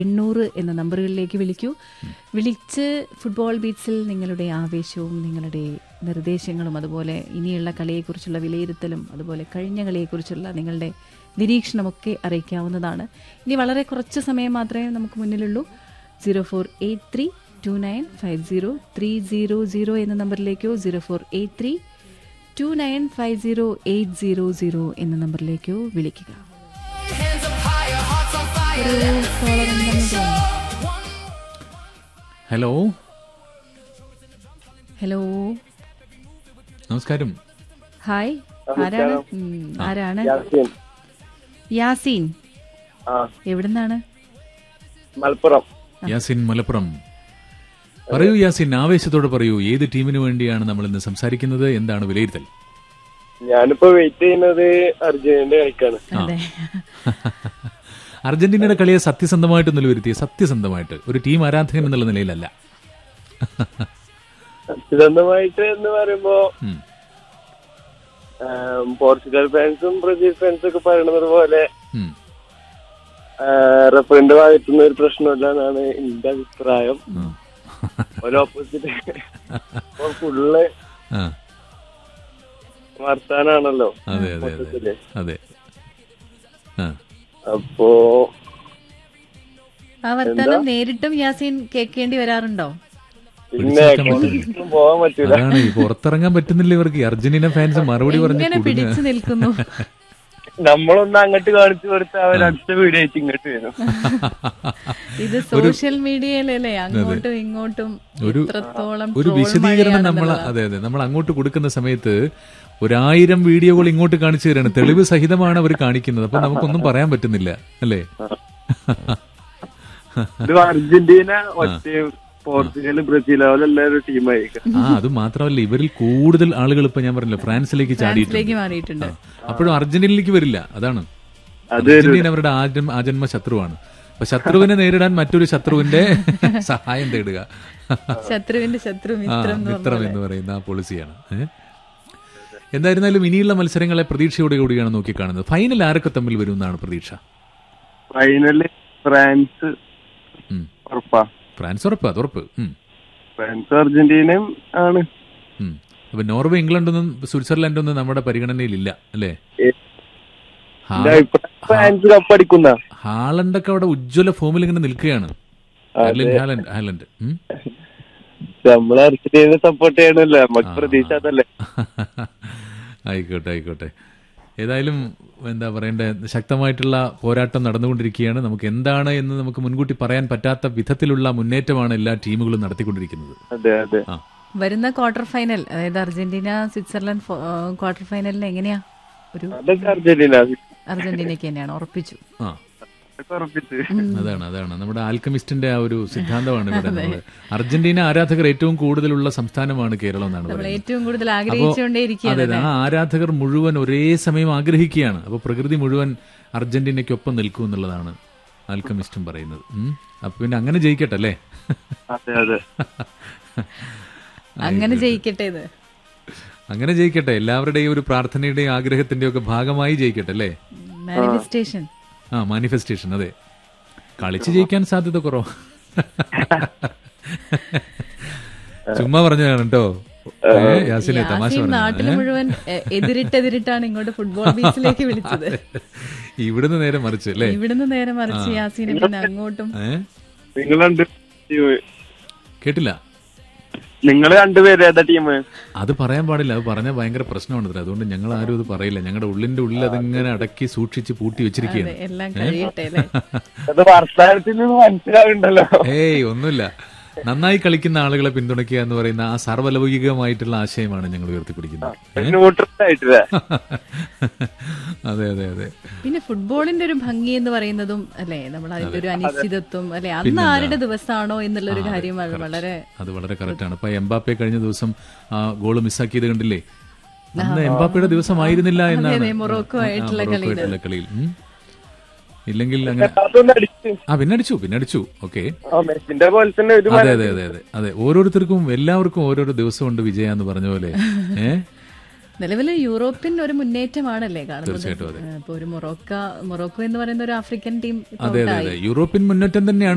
എണ്ണൂറ് എന്ന നമ്പറുകളിലേക്ക് വിളിക്കൂ വിളിച്ച് ഫുട്ബോൾ ബീറ്റ്സിൽ നിങ്ങളുടെ ആവേശവും നിങ്ങളുടെ നിർദ്ദേശങ്ങളും അതുപോലെ ഇനിയുള്ള കളിയെക്കുറിച്ചുള്ള വിലയിരുത്തലും അതുപോലെ കഴിഞ്ഞ കളിയെക്കുറിച്ചുള്ള നിങ്ങളുടെ നിരീക്ഷണമൊക്കെ അറിയിക്കാവുന്നതാണ് ഇനി വളരെ കുറച്ച് സമയം മാത്രമേ നമുക്ക് മുന്നിലുള്ളൂ zero four eight three two nine five zero three zero zero എന്ന നമ്പറിലേക്കോ zero four eight three two nine five zero eight zero zero എന്ന നമ്പറിലേക്കോ വിളിക്കുക ഒരു caller ഉണ്ടെന്ന് തോന്നുന്നു. ഹലോ ഹലോ നമസ്കാരം ഹായ് ആരാണ് ഉം, ആരാണ് യാസീൻ. യാസീൻ ആ എവിടുന്നാണ് മലപ്പുറം യാസിൻ മലപ്പുറം പറയൂ യാസിൻ ആവേശത്തോടെ പറയൂ ഏത് ടീമിന് വേണ്ടിയാണ് നമ്മൾ ഇന്ന് സംസാരിക്കുന്നത് എന്താണ് വിലയിരുത്തൽ ഞാനിപ്പോ വെയിറ്റ് ചെയ്യുന്നത് അർജുനന്റെ കളിക്കാണ് അതെ അർജന്റീനയുടെ കളിയെ സത്യസന്ധമായിട്ട് നിലവിരുത്തിയ സത്യസന്ധമായിട്ട് ഒരു ടീം ആരാധകൻ എന്നുള്ള നിലയിലല്ല സത്യസന്ധമായിട്ട് എന്ന് പറയുമ്പോ ഉം. ആം, പോർച്ചുഗൽ ഫാൻസും ബ്രസീൽ ഫാൻസും ഒക്കെ പറയണത് പോലെ ഉം. റഫറിന്റെ ഭാഗത്തുനിന്ന് ഒരു പ്രശ്നമില്ല എന്നാണ് എന്റെ അഭിപ്രായം ആ. ഒരു ഓപ്പോസിറ്റ് ഫുള്ള് ആ. വർത്താനാണല്ലോ അതെ അതെ അതെ മൊത്തത്തില് അതെ ആ അപ്പോ ആ വർത്താനം നേരിട്ടും യാസീൻ കേൾക്കേണ്ടി വരാറുണ്ടോ പിന്നെ കോൺഗ്രസിനും പോകാൻ പറ്റൂല അതാണ് ഈ പുറത്തിറങ്ങാൻ പറ്റുന്നില്ല ഇവർക്ക് ഈ അർജന്റീന ഫാൻസ് മറുപടി പറഞ്ഞ് എങ്ങനെ കുടുങ്ങുക പിടിച്ചു നിൽക്കുന്നു നമ്മളൊന്ന് അങ്ങോട്ട് കാണിച്ചു കൊടുത്ത് അവർ അടുത്ത വീഡിയോ ആയിട്ട് ഇങ്ങോട്ട് വരും ഇത് സോഷ്യൽ മീഡിയയിലല്ലേ അങ്ങോട്ടും ഇങ്ങോട്ടും ഒരു ഇത്രത്തോളം ഒരു troll വിശദീകരണം നമ്മൾ മഴയാണെന്നുള്ളതാ. അതെ അതെ നമ്മൾ അങ്ങോട്ട് കൊടുക്കുന്ന സമയത്ത് ഒരായിരം വീഡിയോകൾ ഇങ്ങോട്ട് കാണിച്ചു തരാണ് തെളിവ് സഹിതമാണ് അവർ കാണിക്കുന്നത് അപ്പൊ നമുക്കൊന്നും പറയാൻ പറ്റുന്നില്ല അല്ലേ ഇത് അർജന്റീന ഒറ്റ പോർച്ചുഗൽ ബ്രസീൽ അവരെല്ലാവരും ടീമായിരിക്കും ആ അത് മാത്രമല്ല ഇവരിൽ കൂടുതൽ ആളുകൾ ഇപ്പൊ ഞാൻ പറഞ്ഞില്ല ഫ്രാൻസിലേക്ക് ഫ്രാൻസിലേക്ക് ചാടിയിട്ടുണ്ട് മാറിയിട്ടുണ്ട് അപ്പോഴും അർജന്റീനയിലേക്ക് വരില്ല അതാണ് അത് അർജന്റീന അവരുടെ ആജന്മ ആജന്മ ശത്രുവാണ് അപ്പൊ ശത്രുവിനെ നേരിടാൻ മറ്റൊരു ശത്രുവിന്റെ സഹായം തേടുക ശത്രുവിന്റെ ശത്രു ആ മിത്രം എന്ന് മിത്രം പറഞ്ഞ എന്ന് പറയുന്ന ആ പോളിസിയാണ് ഏ? എന്തായിരുന്നാലും ഇനിയുള്ള മത്സരങ്ങളെ പ്രതീക്ഷയോടെ കൂടിയാണ് നോക്കിക്കാണുന്നത് ഫൈനൽ ആരൊക്കെ തമ്മിൽ വരും എന്നാണ് പ്രതീക്ഷ ഫൈനല് ഫ്രാൻസ് ഉം. ഉറപ്പാ ഫ്രാൻസ് ഉറപ്പ് അത് ഉറപ്പ് ഉം. ഫ്രാൻസ് അർജന്റീനയും ആണ് ഉം. അപ്പൊ നോർവേ ഇംഗ്ലണ്ടൊന്നും സ്വിറ്റ്സർലൻഡൊന്നും നമ്മുടെ പരിഗണനയിലില്ല അല്ലേ ഏ. ഹാ- എന്റെ അഭിപ്രായം ഫ്രാൻസ് കപ്പടിക്കുന്ന ഹാലണ്ടൊക്കെ അവിടെ ഉജ്ജ്വല ഫോമിൽ ഇങ്ങനെ നിൽക്കുകയാണ് എർലിൻ ഹാലൻഡ് ഹാലൻഡ് ഉം. നമ്മൾ അർജന്റീന സപ്പോർട്ട് ചെയ്യണല്ലോ നമുക്ക് പ്രതീക്ഷ അതല്ലേ ആയിക്കോട്ടെ ആയിക്കോട്ടെ ഏതായാലും എന്താ പറയണ്ടേ ശക്തമായിട്ടുള്ള പോരാട്ടം നടന്നുകൊണ്ടിരിക്കുകയാണ് നമുക്ക് എന്താണ് എന്ന് നമുക്ക് മുൻകൂട്ടി പറയാൻ പറ്റാത്ത വിധത്തിലുള്ള മുന്നേറ്റമാണ് എല്ലാ ടീമുകളും നടത്തിക്കൊണ്ടിരിക്കുന്നത് അതെ അതെ ആ വരുന്ന ക്വാർട്ടർ ഫൈനൽ അതായത് അർജന്റീന സ്വിറ്റ്സർലൻഡ് ഫോ- ആ, ക്വാർട്ടർ ഫൈനലിൽ എങ്ങനെയാ ഒരു അതൊക്കെ അർജന്റീന അർജന്റീനയ്ക്ക് തന്നെയാണ് ഉറപ്പിച്ചു ആ അതൊക്കെ ഉറപ്പിച്ച് അതാണ് അതാണ് നമ്മുടെ ആൽക്കമിസ്റ്റിന്റെ ആ ഒരു സിദ്ധാന്തമാണ് ഇവിടെ നമ്മള് അർജന്റീന ആരാധകർ ഏറ്റവും കൂടുതലുള്ള സംസ്ഥാനമാണ് കേരളം എന്നാണ് നമ്മൾ പറയുന്നത് ഏറ്റവും കൂടുതൽ അതെ ആഗ്രഹിച്ചുകൊണ്ടേയിരിക്കുകയാണ് അതെ ആ ആരാധകർ മുഴുവൻ ഒരേ സമയം ആഗ്രഹിക്കുകയാണ് അപ്പൊ പ്രകൃതി മുഴുവൻ അർജന്റീനയ്ക്കൊപ്പം നിൽക്കും എന്നുള്ളതാണ് ആൽക്കമിസ്റ്റും പറയുന്നത് ഉം. അപ്പൊ പിന്നെ അങ്ങനെ ജയിക്കട്ടെ അല്ലേ അതെ അതെ അങ്ങനെ ജയിക്കട്ടെ ഇത് അങ്ങനെ ജയിക്കട്ടെ എല്ലാവരുടെയും ഒരു പ്രാർത്ഥനയുടെയും ആഗ്രഹത്തിന്റെയും ഒക്കെ ഭാഗമായി ജയിക്കട്ടെ അല്ലേ മാനിഫെസ്റ്റേഷൻ ആ മാനിഫെസ്റ്റേഷൻ അതെ കളിച്ച് ജയിക്കാൻ സാധ്യത കുറവ് ചുമ്മാ പറഞ്ഞതാണ് കേട്ടോ ഏ, യാസിനെ തമാശ യാസീൻ പറഞ്ഞു നാട്ടിൽ മുഴുവൻ എ- എതിരിട്ടെതിരിട്ടാണ് ഇങ്ങോട്ട് ഫുട്ബോൾ ബീച്ചിലേക്ക് വിളിച്ചത് ഇവിടുന്ന് നേരെ മറിച്ച് അല്ലേ ഇവിടുന്ന് നേരെ മറിച്ച് യാസീനെ പിന്നെ അങ്ങോട്ടും ഏ നിങ്ങൾ രണ്ട് കേട്ടില്ല നിങ്ങൾ രണ്ടുപേരും ഏതാ ടീം അത് പറയാൻ പാടില്ല അത് പറഞ്ഞാൽ ഭയങ്കര പ്രശ്നമാണ് ഇത്ര. അതുകൊണ്ട് ഞങ്ങൾ ആരും ഇത് പറയില്ല ഞങ്ങളുടെ ഉള്ളിന്റെ ഉള്ളിൽ അതിങ്ങനെ അടക്കി സൂക്ഷിച്ച് പൂട്ടി വെച്ചിരിക്കുകയാണ് അതെ, എല്ലാം കഴിയട്ടെ അല്ലേ അത് വർത്താനത്തിൽ നിന്ന് മനസ്സിലാവുണ്ടല്ലോ ഏയ് ഒന്നുമില്ല നന്നായി കളിക്കുന്ന ആളുകളെ പിന്തുണയ്ക്കുക എന്ന് പറയുന്ന ആ സർവ്വലൗകികമായിട്ടുള്ള ആശയമാണ് ഞങ്ങൾ ഉയർത്തിപ്പിടിക്കുന്നത് ഏ? ന്യൂട്രൽ ആയിട്ടില്ല അതെ അതെ അതെ പിന്നെ ഫുട്ബോളിന്റെ ഒരു ഭംഗി എന്ന് പറയുന്നതും അല്ലെ നമ്മൾ അതിന്റെ ഒരു അനിശ്ചിതത്വം അല്ലെ അന്ന് ആരുടെ ദിവസമാണോ എന്നുള്ള ഒരു കാര്യം വ- വളരെ അത് വളരെ കറക്റ്റാണ് ഇപ്പൊ എംബാപ്പെ കഴിഞ്ഞ ദിവസം ആ ഗോള് മിസ്സാക്കിയത് കണ്ടില്ലേ അന്ന് എംബാപ്പയുടെ ദിവസമായിരുന്നില്ല എന്നാണ് അതെ, മൊറോക്കോ ആ, ആയിട്ടുള്ള മൊറോക്കോ കളിയിൽ. ആയിട്ടുള്ള കളിയിൽ ഉം. ഇല്ലെങ്കിൽ അങ്ങനെ അതൊന്ന് അടിച്ച് ആ പിന്നടിച്ചു പിന്നടിച്ചു ഓക്കെ ആ മെസ്സിന്റെ പോലെ തന്നെ ഒരു അതെ അതെ അതെ അതെ അതെ ഓരോരുത്തർക്കും എല്ലാവർക്കും ഓരോരോ ദിവസം ഉണ്ട് വിജയ എന്ന് പറഞ്ഞ പോലെ ഏഹ് നിലവിൽ യൂറോപ്യൻ ഒരു മുന്നേറ്റമാണല്ലേ കാണുന്നത് തീർച്ചയായിട്ടും അതെ. ഇപ്പൊ ഒരു മൊറോക്ക മൊറോക്കോ എന്ന് പറയുന്ന ഒരു ആഫ്രിക്കൻ ടീം അതെ അതെ അതെ യൂറോപ്യൻ മുന്നേറ്റം തന്നെയാണ്